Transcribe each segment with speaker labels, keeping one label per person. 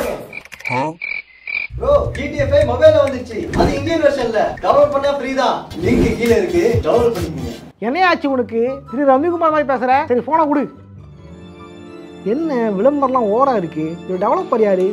Speaker 1: பாருங்க bro GTA 5 மொபைல்ல வந்துச்சு அது இந்தியன் வெர்ஷன்ல டவுன்லோட் பண்ணா ஃப்ரீ தான் லிங்க் கீழ இருக்கு டவுன்லோட் பண்ணிக்கங்க
Speaker 2: என்னையாச்சு உனக்கு திரு ரவிக்குமார் மாதிரி பேசுற சரி போனை கொடு என்ன விளம்பரம்லாம் ஓரா இருக்கு இது டெவலப்பர் யாரு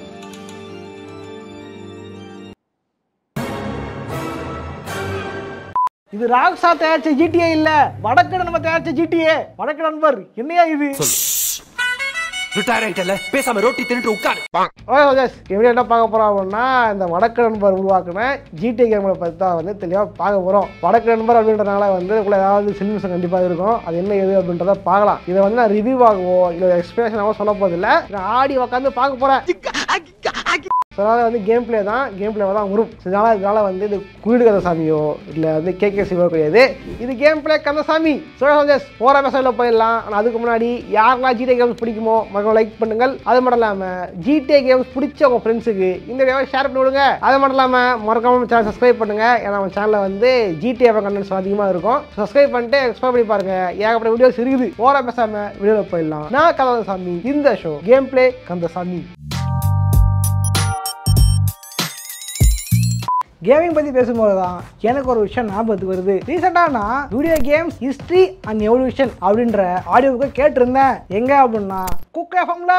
Speaker 2: இது ராக்ஸா தயாரிச்ச ஜிடிஏ இல்ல வடக்கு நண்பர் தயாரிச்ச ஜிடிஏ வடக்கு நண்பர் என்னையா இது
Speaker 3: ரிட்டையர் ஆயிட்டல பேசாம ரொட்டி தின்னுட்டு உட்காரு
Speaker 2: ஓகே ஓகேஸ் எப்படி என்ன பார்க்க போறோம் அப்படின்னா இந்த வடக்கு நண்பர் உருவாக்குன ஜிடி கேம்களை பற்றி தான் வந்து தெளிவாக பார்க்க போகிறோம் வடக்கு நண்பர் அப்படின்றனால வந்து உள்ள ஏதாவது சினிமஸ் கண்டிப்பாக இருக்கும் அது என்ன எது அப்படின்றத பார்க்கலாம் இதை வந்து நான் ரிவ்யூ ஆகவோ இல்லை எக்ஸ்பிளேஷனாகவோ சொல்ல போதில்லை நான் ஆடி உட்காந்து பார்க்க போகிறேன் அதனால் வந்து கேம் பிளே தான் கேம் பிளேவாக தான் வரும் இதனால் இதனால் வந்து இது குயிடு கந்தசாமியோ இல்லை வந்து கேகே சிவோ கிடையாது இது கேம் பிளே கந்தசாமி சோழஸ் போகிற மெசேஜில் போயிடலாம் ஆனால் அதுக்கு முன்னாடி யாரெல்லாம் ஜிடிஏ கேம்ஸ் பிடிக்குமோ மகன் லைக் பண்ணுங்கள் அது மட்டும் இல்லாமல் ஜிடிஏ கேம்ஸ் பிடிச்ச உங்கள் ஃப்ரெண்ட்ஸுக்கு இந்த வீடியோவை ஷேர் பண்ணி விடுங்க அது மட்டும் இல்லாமல் மறக்காம சேனல் சப்ஸ்கிரைப் பண்ணுங்க ஏன்னா நம்ம சேனலில் வந்து ஜிடிஏ கண்டென்ட்ஸ் அதிகமாக இருக்கும் சப்ஸ்கிரைப் பண்ணிட்டு எக்ஸ்ப்ளோர் பண்ணி பாருங்க ஏகப்பட்ட வீடியோஸ் இருக்குது போகிற பேசாம வீடியோவில் போயிடலாம் நான் கந்தசாமி இந்த show game play Kandasamy gaming பற்றி பேசும்போது தான் எனக்கு ஒரு விஷயம் ஞாபகத்துக்கு வருது ரீசெண்டாக நான் video games history and evolution அப்படின்ற ஆடியோ புக்கை கேட்டிருந்தேன் எங்க அப்படின்னா குக் எஃப்எம்ல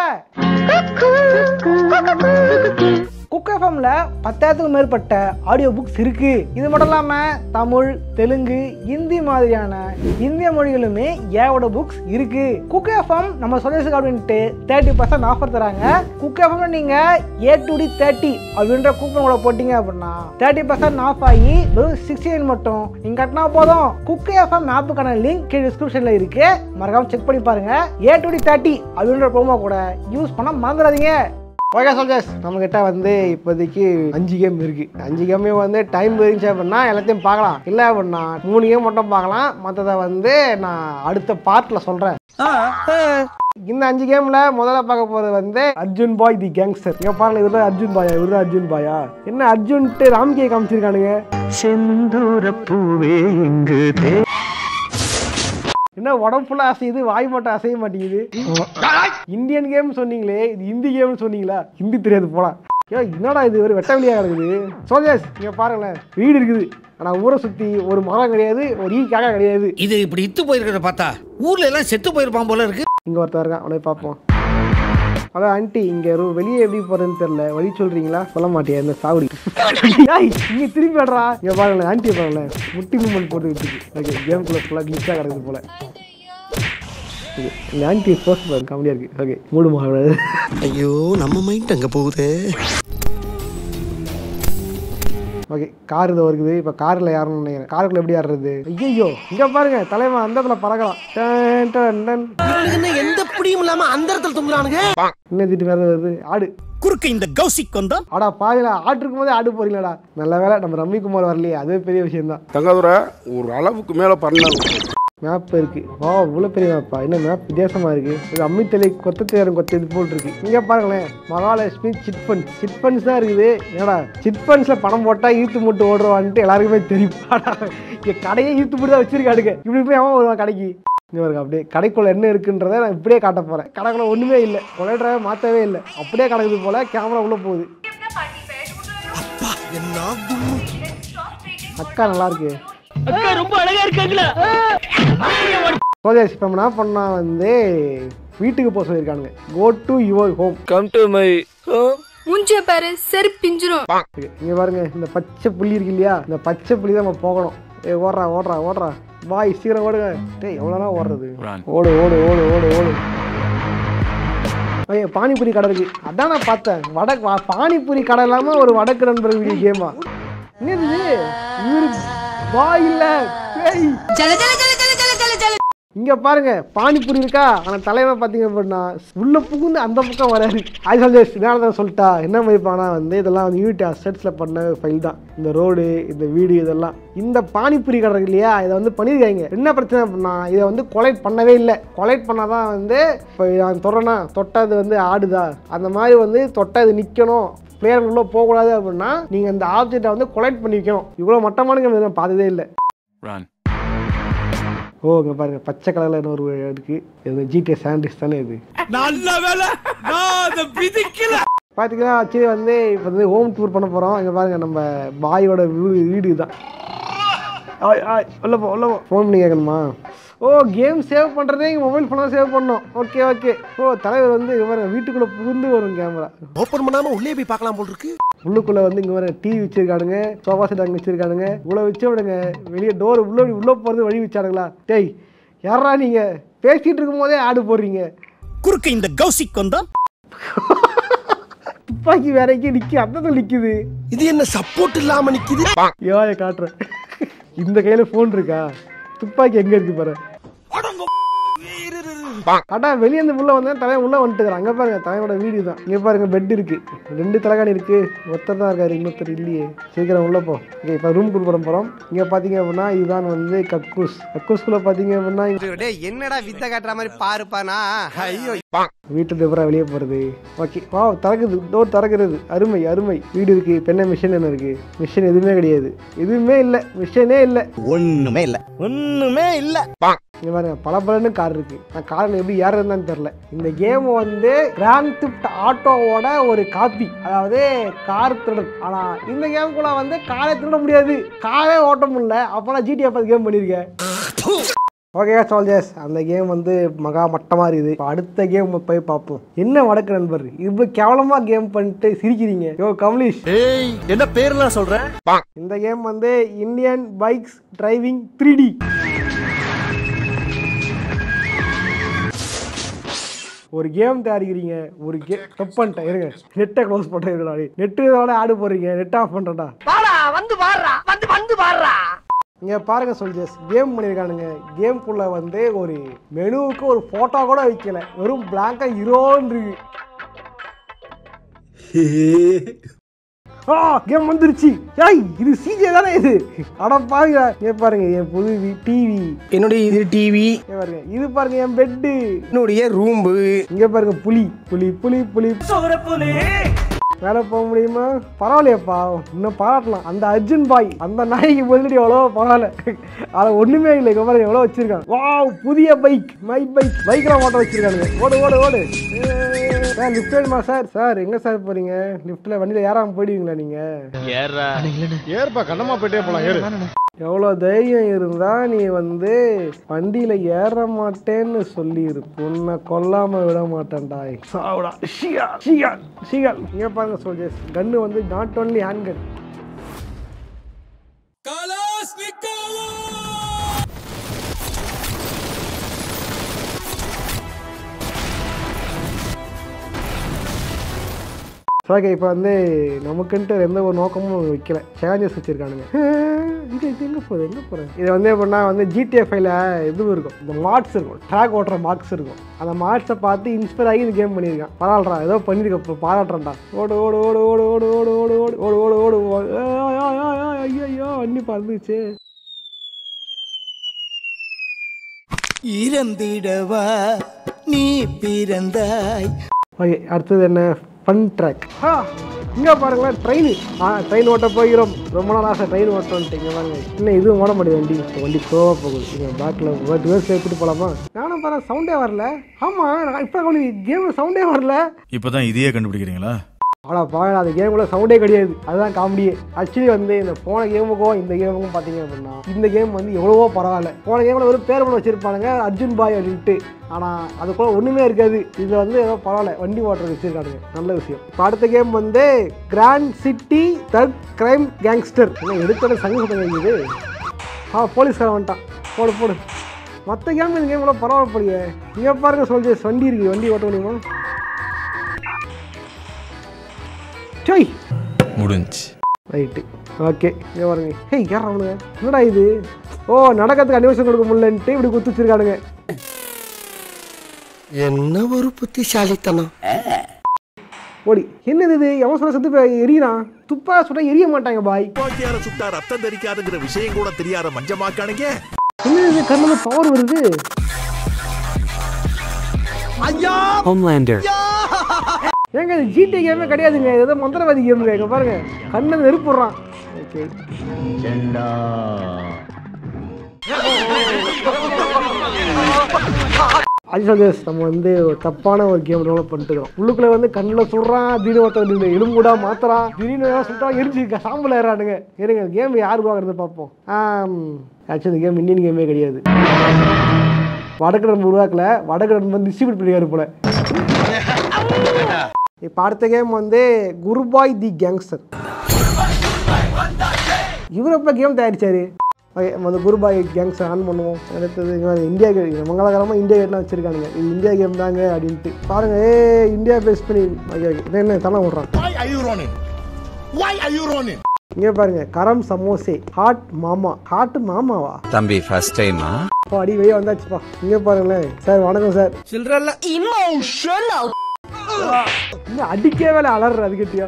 Speaker 2: குக் எஃப்எம்ல பத்தாயிரத்துக்கும் மேற்பட்ட ஆடியோ புக்ஸ் இருக்கு இது மட்டும் இல்லாமல் தமிழ் தெலுங்கு ஹிந்தி மாதிரியான இந்திய மொழிகளுமே ஏவோட புக்ஸ் இருக்கு குக் எஃப்எம் நம்ம சொல்லிசுக்கு அப்படின்ட்டு தேர்ட்டி பர்சன்ட் ஆஃபர் தராங்க குக் எஃப்எம்ல நீங்க ஏ டு டி தேர்ட்டி அப்படின்ற கூப்பன் கூட போட்டீங்க அப்படின்னா தேர்ட்டி பர்சன்ட் ஆஃப் ஆகி வெறும் சிக்ஸ்டி நைன் மட்டும் நீங்க கட்டினா போதும் குக் எஃப்எம் ஆப்புக்கான லிங்க் கீழே டிஸ்கிரிப்ஷன்ல இருக்கு மறக்காம செக் பண்ணி பாருங்க ஏ டு டி தேர்ட்டி அப்படின்ற ப்ரோமோ கூட யூஸ் பண்ண மறந்துடாதீங்க ஓகே சோல்ஜர்ஸ் நம்மக்கிட்ட வந்து இப்போதைக்கு அஞ்சு கேம் இருக்கு அஞ்சு கேமே வந்து டைம் இருந்துச்சு அப்படின்னா எல்லாத்தையும் பார்க்கலாம் இல்லை அப்படின்னா மூணு கேம் மட்டும் பார்க்கலாம் மற்றதை வந்து நான் அடுத்த பார்ட்டில் சொல்கிறேன் இந்த அஞ்சு கேம்ல முதல்ல பார்க்க போறது வந்து அர்ஜுன் பாய் தி கேங்ஸ்டர் இங்க பாருங்க இவரு அர்ஜுன் பாயா இவரு அர்ஜுன் பாயா என்ன அர்ஜுன்ட்டு ராம்கே காமிச்சிருக்கானுங்க
Speaker 4: செந்தூர பூவே இங்கு தே
Speaker 2: என்ன உடம்பு ஃபுல்லா அசையுது வாய் மட்டும் அசைய மாட்டேங்குது இந்தியன் கேம் சொன்னீங்களே இது ஹிந்தி கேம்னு சொன்னீங்களா ஹிந்தி தெரியாது போலாம் ஏன் என்னடா இது ஒரு வெட்ட வெளியாக கிடக்குது சோல்ஜர்ஸ் இங்க பாருங்களேன் வீடு இருக்குது ஆனா ஊரை சுத்தி ஒரு மரம் கிடையாது ஒரு ஈ காக்கா கிடையாது
Speaker 5: இது இப்படி இத்து போயிருக்கிறத பார்த்தா ஊர்ல எல்லாம் செத்து போயிருப்பான் போல இருக்கு
Speaker 2: இங்க ஒருத்தர் இருக்கான் அவனை பார்ப்போம் அதான் ஆண்டி இங்க ஒரு வெளியே எப்படி போறதுன்னு தெரியல வழி சொல்றீங்களா சொல்ல மாட்டியா இந்த சாவடி ஏய், இங்க திரும்பி விடுறா இங்க பாருங்களேன் ஆண்டி பாருங்களேன் முட்டி மூமெண்ட் போட்டு விட்டுருக்கு ஓகே கேம் குள்ள ஃபுல்லாக கிளிச்சாக கிடக்குது போல Okay, இந்த ஆண்டி போஸ்ட் பாருங்க காமெடியா இருக்கு ஓகே மூடு மகாவிடாது
Speaker 3: ஐயோ நம்ம மைண்ட் அங்க போகுதே
Speaker 2: ஓகே கார் இது வருது இப்போ காரில் யாருன்னு நினைக்கிறேன் காருக்குள்ள எப்படி ஆடுறது ஐயோ இங்க பாருங்க தலைவன் அந்த இடத்துல பறக்கலாம் டன், டன், டன்.
Speaker 3: என்ன எந்த பிடியும் இல்லாம அந்த இடத்துல தொங்குறானுங்க
Speaker 2: என்ன திட்டு வேற வருது ஆடு
Speaker 5: குறுக்க இந்த கௌசிக் வந்தா
Speaker 2: ஆடா பாருங்களா ஆட்டு இருக்கும் போதே ஆடு போறீங்களாடா நல்ல வேலை நம்ம ரம்மிக்குமார் வரலையே அதுவே பெரிய விஷயம் தான்
Speaker 6: தங்காதுரை ஒரு அளவுக்கு மேல பண்ணாங்க
Speaker 2: மேப் இருக்கு வா இவ்வளோ பெரிய மேப்பா என்ன மேப் வித்தியாசமா இருக்கு இது அம்மித்தலை கொத்த தேரம் கொத்த இது போல் இருக்கு இங்க பாருங்களேன் Mahalakshmi chit funds chit funds தான் இருக்குது என்னடா சிட் ஃபண்ட்ஸ்ல பணம் போட்டா ஈர்த்து மூட்டு ஓடுவான்ட்டு எல்லாருக்குமே தெரியும் ஆடா, இங்க கடையே ஈர்த்து மூட்டு தான் வச்சிருக்காடுங்க இப்படி போய் அவன் வருவான் கடைக்கு இங்க பாருங்க அப்படியே கடைக்குள்ள என்ன இருக்குன்றதை நான் இப்படியே காட்ட போறேன் கடைக்குள்ள ஒண்ணுமே இல்லை கொலைட்ராவை மாத்தவே இல்லை அப்படியே கிடக்குது போல கேமரா உள்ள போகுது அக்கா நல்லா இருக்கு சோதேஷ் இப்போ என்ன பண்ணா வந்து வீட்டுக்கு போக சொல்லியிருக்கானுங்க go to your home
Speaker 6: come to my
Speaker 7: மூஞ்சிய பாரு சரி பிஞ்சிரும்
Speaker 2: இங்க பாருங்க இந்த பச்சை புள்ளி இருக்கு இல்லையா இந்த பச்சை புள்ளி தான் நம்ம போகணும் ஏ ஓடுறா ஓடுறா ஓடுறா பாய் சீக்கிரம் ஓடுங்க டேய் எவ்வளோ நேரம் ஓடுறது ஓடு ஓடு ஓடு ஓடு ஓடு ஐயோ பானிபூரி கடை இருக்கு அதான் நான் பார்த்தேன் வட வா- பானிபூரி கடை இல்லாம ஒரு வடக்கு நண்பர் வீடியோ கேமா என்னது இது? இவரு பாய் இல்ல பேய்
Speaker 7: ஜல ஜல ஜல ஜல ஜல ஜல ஜல
Speaker 2: இங்க பாருங்க பானிபூரி இருக்கா ஆனா தலைவன் பாத்தீங்க அப்படின்னா உள்ள புகுந்து அந்த பக்கம் வராரு அது சந்தேஷ் தான் சொல்லிட்டா என்ன மதிப்பானா வந்து இதெல்லாம் வந்து யூனிட் அசட்ஸ்ல பண்ண ஃபைல் தான் இந்த ரோடு இந்த வீடு இதெல்லாம் இந்த பானிபூரி கடை இருக்கு இல்லையா இதை வந்து பண்ணியிருக்காங்க என்ன பிரச்சனை அப்படின்னா இதை வந்து கொலைட் பண்ணவே இல்லை கொலைட் பண்ணாதான் வந்து இப்போ நான் தொடரனா தொட்டது வந்து ஆடுதா அந்த மாதிரி வந்து தொட்டா இது நிற்கணும் பிளேயர் உள்ள போகக்கூடாது அப்படின்னா நீங்கள் அந்த ஆப்ஜெக்டை வந்து கொலைட் பண்ணி வைக்கணும் இவ்வளோ மட்டமான game நான் பார்த்ததே இல்லை ஓ இங்க பாருங்க பச்சை கலர்ல என்ன ஒரு இருக்கு இது ஜிடிஏ சாண்டிஸ் தானே இது
Speaker 5: நல்ல வேலை நான் அதை பிதிக்கல
Speaker 2: பார்த்தீங்கன்னா ஆக்சுவலி வந்து இப்போ வந்து ஹோம் டூர் பண்ண போகிறோம் இங்கே பாருங்க நம்ம பாயோட வீடு வீடு தான் ஆய் ஆய் உள்ள போ உள்ள போ ஃபோன் பண்ணி கேட்கணுமா ஓ கேம் சேவ் பண்ணுறதே இங்கே மொபைல் ஃபோனில் சேவ் பண்ணோம் ஓகே ஓகே ஓ தலைவர் வந்து இங்கே பாருங்க வீட்டுக்குள்ளே புகுந்து வரும் கேமரா
Speaker 3: ஓபன் பண்ணாம உள்ளே போய் பார்க்கலாம் போல் இருக்கு
Speaker 2: உள்ளுக்குள்ளே வந்து இங்கே வர டிவி வச்சிருக்கானுங்க சோஃபா செட் அங்கே வச்சிருக்கானுங்க இவ்வளோ வச்சு விடுங்க வெளியே டோர் உள்ள உள்ளே போகிறது வழி வச்சானுங்களா டேய் யாரா நீங்கள் பேசிகிட்டு இருக்கும் போதே ஆடு போடுறீங்க
Speaker 5: குறுக்க இந்த கௌசிக் வந்தா
Speaker 2: துப்பாக்கி வேற எங்கேயும் நிற்கி அந்த நிற்குது
Speaker 3: இது என்ன சப்போர்ட் இல்லாம நிக்குது
Speaker 2: யோய காட்டுறேன் இந்த கையில போன் இருக்கா துப்பாக்கி எங்க இருக்கு பாரு அடா வெளியே இருந்து உள்ள வந்தேன் தலைவன் உள்ள வந்துட்டு அங்க பாருங்க தலைவனோட வீடு தான் இங்க பாருங்க பெட் இருக்கு ரெண்டு தலைகாணி இருக்கு ஒருத்தர் தான் இருக்காரு இன்னொருத்தர் இல்லையே சீக்கிரம் உள்ள போ இங்க இப்ப ரூம் கொடுக்குற போறோம் இங்க பாத்தீங்க அப்படின்னா இதுதான் வந்து கக்கூஸ் கக்கூஸ்குள்ள பாத்தீங்க அப்படின்னா இங்க
Speaker 8: என்னடா வித்த காட்டுற மாதிரி பாருப்பானா ஐயோ
Speaker 2: வீட்டு தவிர வெளியே போகிறது ஓகே வா திறக்குது டோர் திறக்கிறது அருமை அருமை வீடு இருக்கு பெண்ணை மிஷின் என்ன இருக்கு மிஷின் எதுவுமே கிடையாது எதுவுமே இல்லை மிஷினே இல்லை
Speaker 5: ஒண்ணுமே இல்ல ஒண்ணுமே இல்ல
Speaker 2: இங்க பாருங்க பல பலன்னு கார் இருக்கு நான் காரில் எப்படி ஏறுறதுன்னு தெரில இந்த கேம் வந்து கிராண்ட் திஃப்ட் ஆட்டோவோட ஒரு காப்பி அதாவது கார் திருடன் ஆனா இந்த கேமுக்குள்ள வந்து காரை திருட முடியாது காரே ஓட்ட முடியல அப்போ நான் ஜிடிஎஃப் கேம் பண்ணியிருக்கேன் ஓகே சோல்ஜர்ஸ் அந்த கேம் வந்து மகா மட்டமாக இருக்குது இப்போ அடுத்த கேம் போய் பார்ப்போம் என்ன வடக்கு நண்பர் இவ்வளோ கேவலமாக கேம் பண்ணிட்டு சிரிக்கிறீங்க யோ கமலீஷ்
Speaker 3: ஏய் என்ன பேர்லாம் சொல்ற
Speaker 2: இந்த கேம் வந்து Indian bikes driving three D ஒரு கேம் தயாரிக்கிறீங்க ஒரு கே தப்பு பண்ணிட்டேன் இருங்க நெட்டை க்ளோஸ் பண்ணுறேன் நெட்டு இதோட ஆடு போடுறீங்க நெட் ஆஃப் பண்ணுறேன்டா இங்க பாருங்க சொல்ஜர்ஸ் கேம் பண்ணியிருக்கானுங்க கேம்குள்ள வந்து ஒரு மெனுவுக்கு ஒரு போட்டோ கூட வைக்கல வெறும் பிளாங்கா ஹீரோன்னு இருக்கு ஆ கேம் வந்துருச்சு ஏய் இது சிஜே தானே இது அட பாருங்க இங்க பாருங்க என் புது டிவி
Speaker 8: என்னுடைய இது டிவி
Speaker 2: இங்க பாருங்க இது பாருங்க என் பெட்டு
Speaker 8: என்னுடைய ரூம்பு
Speaker 2: இங்க பாருங்க புலி புலி புலி புலி மேலே போக முடியுமா பரவாயில்லையப்பா இன்னும் பாராட்டலாம் அந்த அர்ஜுன் பாய் அந்த நாய்க்கு முதலடி எவ்வளோ பரவாயில்ல அதில் ஒன்றுமே இல்லை இங்கே பாருங்க எவ்வளோ வச்சிருக்காங்க வாவ் புதிய பைக் மை பைக் பைக்கில் ஓட்ட வச்சிருக்காங்க ஓடு ஓடு ஓடு ஏய், சார் லிஃப்ட் வேணுமா சார் சார் எங்கே சார் போறீங்க லிஃப்ட்டில் வண்டியில் ஏறாமல் போயிடுவீங்களா நீங்கள்
Speaker 6: ஏறுப்பா கண்ணமா போயிட்டே போலாம் ஏறு
Speaker 2: எவ்வளோ தைரியம் இருந்தா நீ வந்து வண்டியில ஏற மாட்டேன்னு சொல்லி உன்னை கொல்லாம விட மாட்டேன்டா சாவுடா ஷியா ஷியா ஷியா இங்க பாருங்க சோல்ஜர்ஸ் கன்னு வந்து not only hand gun okay இப்போ வந்து நமக்குன்ட்டு எந்த ஒரு நோக்கமும் வைக்கல சேலஞ்சஸ் வச்சுருக்கானுங்க இது இது எங்கே போகுது எங்கே போகிறேன் இது வந்து எப்படின்னா வந்து ஜிடிஎஃப்ஐல இது இருக்கும் இந்த மார்க்ஸ் இருக்கும் ட்ராக் ஓட்டுற மார்க்ஸ் இருக்கும் அந்த மார்க்ஸை பார்த்து இன்ஸ்பயர் ஆகி இந்த கேம் பண்ணியிருக்கான் பரவாயில்லடா ஏதோ பண்ணியிருக்க இப்போ பாராட்டுறேன்டா ஓடு ஓடு ஓடு ஓடு ஓடு ஓடு ஓடு ஓடு ஓடு ஓடு ஓடு ஐயோ ஐயோ அன்னி பறந்துச்சு
Speaker 5: இறந்திடவா நீ பிறந்தாய்
Speaker 2: ஓகே அடுத்தது என்ன ஃபன் ட்ராக் ஆ இங்கே பாருங்களேன் ட்ரெயின் ஆ ட்ரெயின் ஓட்ட போகிறோம் ரொம்ப நாள் ஆசை ட்ரெயின் ஓட்டோன்ட்டு இங்கே பாருங்க இன்னும் இதுவும் ஓட முடியும் வண்டி இப்போ வண்டி ஸ்லோவாக போகுது இங்கே பேக்கில் ஒரு வேர்ஸ் எடுத்துட்டு போகலாமா நானும் பாரு சவுண்டே வரல ஆமாம் நான் இப்போ கேமில் சவுண்டே வரல
Speaker 9: இப்பதான் இதையே கண்டுபிடிக்கிறீங்களா
Speaker 2: ஆனால் பாருங்க அந்த கேமுக்குள்ள சவுண்டே கிடையாது அதுதான் காமெடியே ஆக்சுவலி வந்து இந்த போன கேமுக்கும் இந்த கேமுக்கும் பார்த்தீங்க அப்படின்னா இந்த கேம் வந்து எவ்வளவோ பரவாயில்ல போன கேமில் ஒரு பேர் பண்ண வச்சிருப்பானுங்க அர்ஜுன் பாய் அப்படின்ட்டு ஆனால் அதுக்குள்ள ஒன்றுமே இருக்காது இது வந்து ஏதோ பரவாயில்ல வண்டி ஓட்டுறது வச்சிருக்கானுங்க நல்ல விஷயம் இப்போ அடுத்த கேம் வந்து grand city thug crime gangster என்ன எடுத்தோட சங்க சத்தம் இது ஆ போலீஸ்காரன் வந்துட்டான் போடு போடு மற்ற கேம் இந்த கேம் கூட பரவாயில்ல போலியே இங்கே பாருங்க சொல்ஜர்ஸ் வண்டி இருக்குது வண்டி ஓட்ட முடியுமா சோய்
Speaker 9: முடிஞ்சு
Speaker 2: ரைட்டு ஓகே இங்கே பாருங்க ஹேய் யார் அவனுங்க என்னடா இது ஓ நடக்கிறதுக்கு அனிவர்சரி கொடுக்க முடியலன்ட்டு இப்படி குத்து வச்சிருக்கானுங்க
Speaker 8: என்ன ஒரு புத்திசாலித்தனம்
Speaker 2: ஓடி என்னது இது எவன் சொல்ல செத்து போய் எரியறான் துப்பா சுட்டா எரிய மாட்டாங்க பாய்
Speaker 3: துப்பாக்கியால சுட்டா ரத்தம் தெரிக்காதுங்கிற விஷயம் கூட தெரியாத மஞ்சமாக்கானுங்க
Speaker 2: என்னது இது கண்ணில் பவர் வருது ஏங்க இது ஜிடி கேமே கிடையாதுங்க இது ஏதோ மந்திரவாதி கேமுங்க இங்க பாருங்க கண்ணை நெருப்புடுறான் ஓகே அது சஜஸ் நம்ம வந்து ஒரு தப்பான ஒரு கேம் டெவலப் பண்ணிட்டுருக்கோம் உள்ளுக்குள்ள வந்து கண்ணில் சுடுறான் திடீர்னு ஒருத்தர் நின்று எலும்புடா மாத்துறான் திடீர்னு ஏதாவது சுட்டா எரிச்சு சாம்பல் ஏறானுங்க இருங்க கேம் யார் பார்க்குறது பார்ப்போம் ஆக்சுவலி இந்த கேம் இந்தியன் கேமே கிடையாது வடக்கிழமை உருவாக்கல வடக்கிழமை வந்து டிஸ்ட்ரிபியூட் பண்ணியாரு போல இப்போ அடுத்த கேம் வந்து குருபாய் தி கேங்ஸ்டர் இவர் எப்போ கேம் தயாரிச்சாரு ஓகே நம்ம வந்து குருபாய் கேங்ஸ்டர் ஆன் பண்ணுவோம் அடுத்தது இங்க பாருங்க, இந்தியா கேம் மங்களகரமாக இந்தியா கேட்லாம் வச்சிருக்கானுங்க இது இந்தியா கேம் தாங்க அப்படின்ட்டு பாருங்க ஏ இந்தியா பேஸ் பண்ணி ஓகே ஓகே இது என்ன தலை விட்றான் இங்கே பாருங்க கரம் சமோசே ஹாட் மாமா ஹாட் மாமாவா
Speaker 3: தம்பி ஃபர்ஸ்ட் டைமா
Speaker 2: அப்பா அடி வெளியே வந்தாச்சுப்பா இங்கே பாருங்களேன் சார் வணக்கம் சார்
Speaker 8: சில்லறல்ல
Speaker 2: இன்னும் அடிக்கவே வேலை அலற அது கட்டியா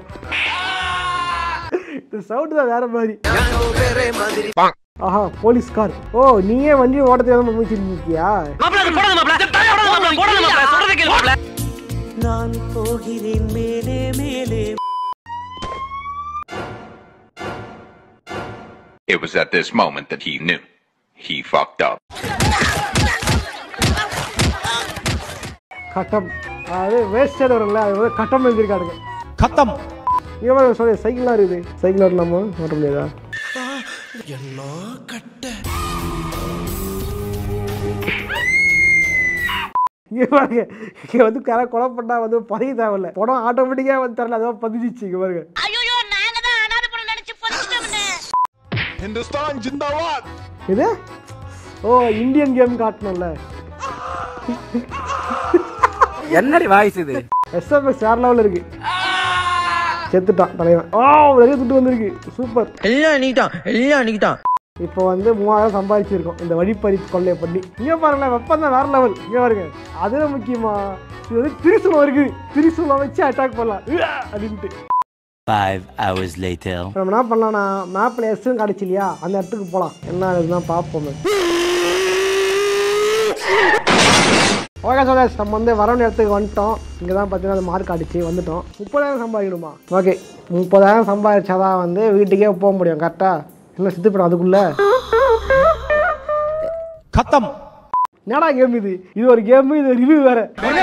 Speaker 2: இந்த சவுண்ட் தான் வேற மாதிரி ஆஹா போலீஸ் கார் ஓ நீயே வண்டி ஓட்ட தெரியாம முடிச்சிருக்கியா
Speaker 4: நான் போகிறேன் மேலே மேலே
Speaker 10: It was at this moment that he knew. He fucked up.
Speaker 2: கட்டம் அது வேஸ்டட் வரும்ல அது வந்து கட்டம் எழுதியிருக்கானுங்க
Speaker 5: கத்தம்
Speaker 2: இங்கே பாருங்க சொல்லி சைக்கிளாக இருக்குது சைக்கிள் ஓட்டலாமா ஓட்ட முடியாதா இங்கே பாருங்க இங்கே வந்து கரை கொலை பண்ணா வந்து பதிய தேவையில்ல படம் ஆட்டோமேட்டிக்காக வந்து தரல அதுவாக பதிஞ்சிச்சு இங்கே பாருங்க
Speaker 6: हिंदुस्तान जिंदाबाद
Speaker 2: இது ஓ இந்தியன் கேம் காட்டணும்ல
Speaker 8: என்னடி வாய்ஸ் இது
Speaker 2: எஸ்எம்எஸ் வேற லெவலில் இருக்கு செத்துட்டான் தலைவன் ஓ நிறைய துட்டு வந்திருக்கு சூப்பர்
Speaker 8: எல்லாம் நீட்டான் எல்லாம் நீட்டான்
Speaker 2: இப்போ வந்து மூவாயிரம் சம்பாதிச்சிருக்கோம் இந்த வழிப்பறி கொள்ளையை பண்ணி இங்கே பாருங்களேன் வெப்பம் தான் வேற லெவல் இங்கே பாருங்க அதுல முக்கியமா இது வந்து திரிசூலம் இருக்கு திரிசூலம் வச்சு அட்டாக் பண்ணலாம் உவ்யா! அப்படின்ட்டு
Speaker 4: Five hours later.
Speaker 2: இப்ப நம்ம என்ன பண்ணலாம்னா மேப்பில் எஸ்ஸும் கிடச்சி இல்லையா அந்த இடத்துக்கு போகலாம் என்ன இதுதான் பார்ப்போமே ஓகே சோதேஷ் நம்ம வந்து வர வேண்டிய இடத்துக்கு வந்துட்டோம் இங்கே தான் பார்த்தீங்கன்னா அது மார்க் அடிச்சு வந்துட்டோம் முப்பதாயிரம் சம்பாதிக்கணுமா ஓகே முப்பதாயிரம் சம்பாதிச்சாதான் வந்து வீட்டுக்கே போக முடியும் கரெக்டாக இல்லை சித்து போயிடும் அதுக்குள்ளே
Speaker 5: கத்தம்
Speaker 2: என்னடா கேம் இது இது ஒரு கேம் இது ரிவ்யூ வேற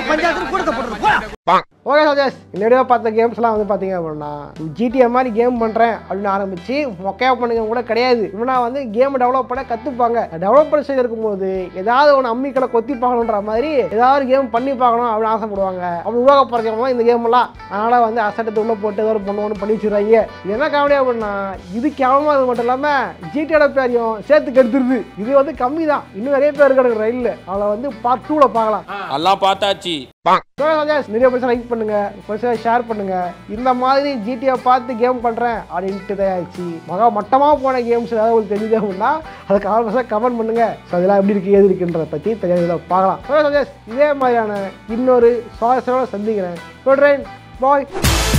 Speaker 2: ஓகே சஜஸ் இந்த வீடியோ பார்த்த கேம்ஸ்லாம் வந்து பார்த்தீங்க அப்படின்னா ஜிடிஏ மாதிரி கேம் பண்ணுறேன் அப்படின்னு ஆரம்பிச்சு மொக்கையா பண்ணுங்க கூட கிடையாது இவனா வந்து கேம் டெவலப் பண்ண கற்றுப்பாங்க டெவலப்பர் சைடு இருக்கும்போது ஏதாவது ஒன்று அம்மிக்களை கொத்தி பார்க்கணுன்ற மாதிரி ஏதாவது கேம் பண்ணி பார்க்கணும் அப்படின்னு ஆசைப்படுவாங்க அப்படி உருவாக்கப்படுறவங்க இந்த கேம் எல்லாம் அதனால் வந்து அசட்டத்தை உள்ளே போட்டு ஏதோ ஒரு பண்ணு ஒன்று பண்ணி வச்சுருவாங்க இது என்ன காமெடி அப்படின்னா இது கேவலமாக அது மட்டும் இல்லாமல் ஜிடியோட பேரையும் சேர்த்து கெடுத்துருது இது வந்து கம்மி தான் இன்னும் நிறைய பேர் இருக்காங்க ரயிலில் அதில் வந்து பார்ட் டூவில் பார்க்கலாம்
Speaker 8: எல்லாம் பார்த்தாச்சு
Speaker 2: நிறைய பேர் லைக் பண்ணுங்க பெருசாக ஷேர் பண்ணுங்க இந்த மாதிரி ஜிடிஏ பார்த்து கேம் பண்றேன் அப்படின்ட்டு தயாரிச்சு மகா மட்டமாக போன கேம்ஸ் ஏதாவது உங்களுக்கு தெரியுது அப்படின்னா அதுக்கு ஆல்மோஸ்டாக கமெண்ட் பண்ணுங்க ஸோ அதெல்லாம் எப்படி இருக்கு ஏது இருக்குன்றத பற்றி தெரியாத பார்க்கலாம் So, suggest இதே மாதிரியான இன்னொரு சுவாரஸ்யமான சந்திக்கிறேன் பாய்